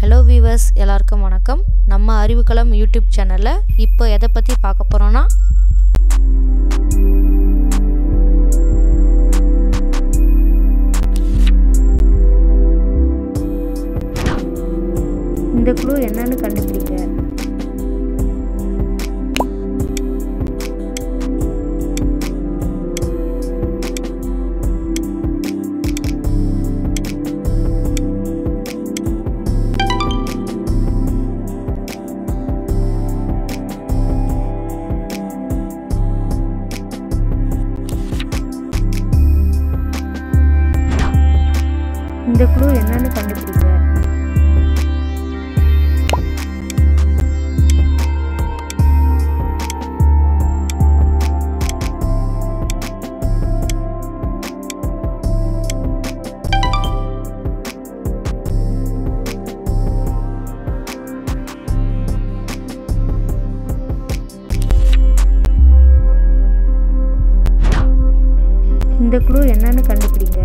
hello viewers எல்லாருக்கும் வணக்கம் நம்ம அறிவுக்களம் யூடியூப் சேனலில் இப்போ எதை பற்றி பார்க்க போகிறோன்னா இந்த குழு என்னன்னு கண்டுபிடிக்க இந்த குழு என்னன்னு கண்டுபிடிக்க இந்த குழு என்னன்னு கண்டுபிடிங்க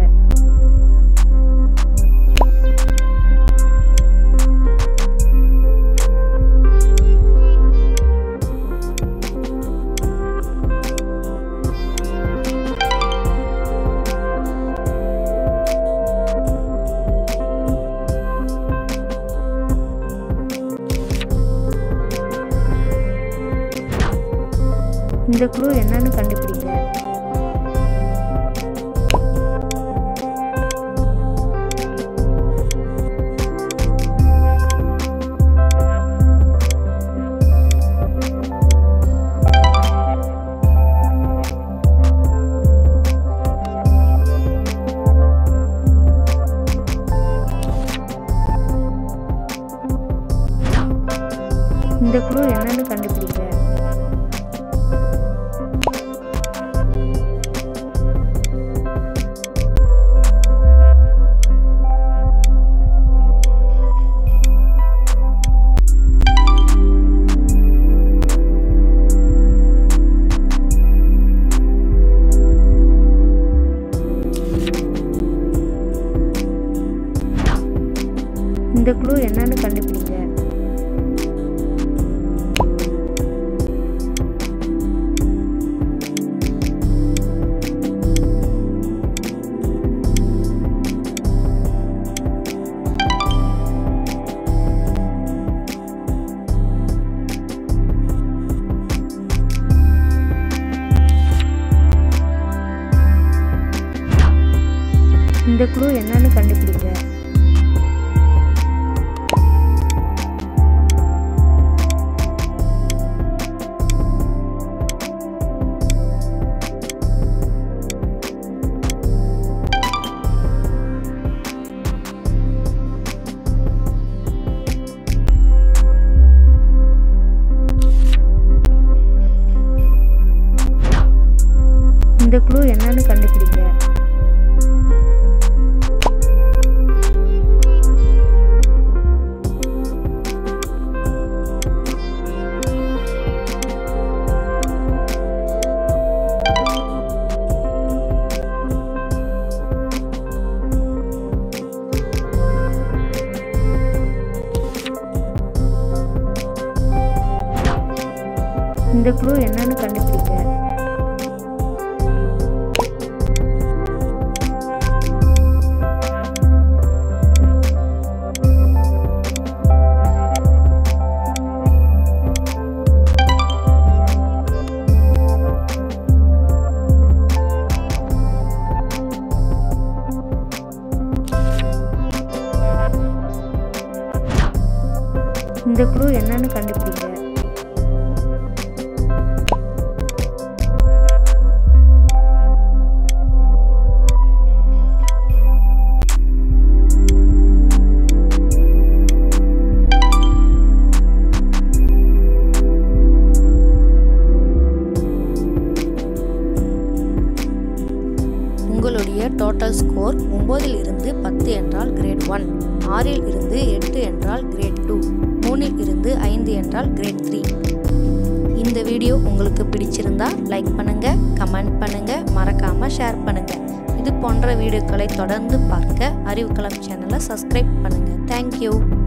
இந்த குழு என்னன்னு கண்டுபிடிங்க இந்த குழு என்னன்னு கண்டுபிடிங்க இந்த குழு என்னன்னு கண்டுபிடிங்க இந்த குழு என்னன்னு கண்டுபிடிங்க இந்த குழு என்னன்னு கண்டுபிடிங்க இந்த குழு என்னன்னு கண்டுபிடிங்க இந்த குழு என்னன்னு கண்டுபிடிங்க உங்களுடைய டோட்டல் ஸ்கோர் ஒம்போதில் இருந்து பத்து என்றால் கிரேட் ஒன் ஆறில் இருந்து எட்டு என்றால் கிரேட் டூ மூணில் இருந்து ஐந்து என்றால் கிரேட் த்ரீ இந்த வீடியோ உங்களுக்கு பிடிச்சிருந்தா லைக் பண்ணுங்க கமெண்ட் பண்ணுங்க மறக்காம ஷேர் பண்ணுங்க இது போன்ற வீடியோக்களை தொடர்ந்து பார்க்க அறிவுக்களம் சேனலை சப்ஸ்கிரைப் பண்ணுங்க தேங்க்யூ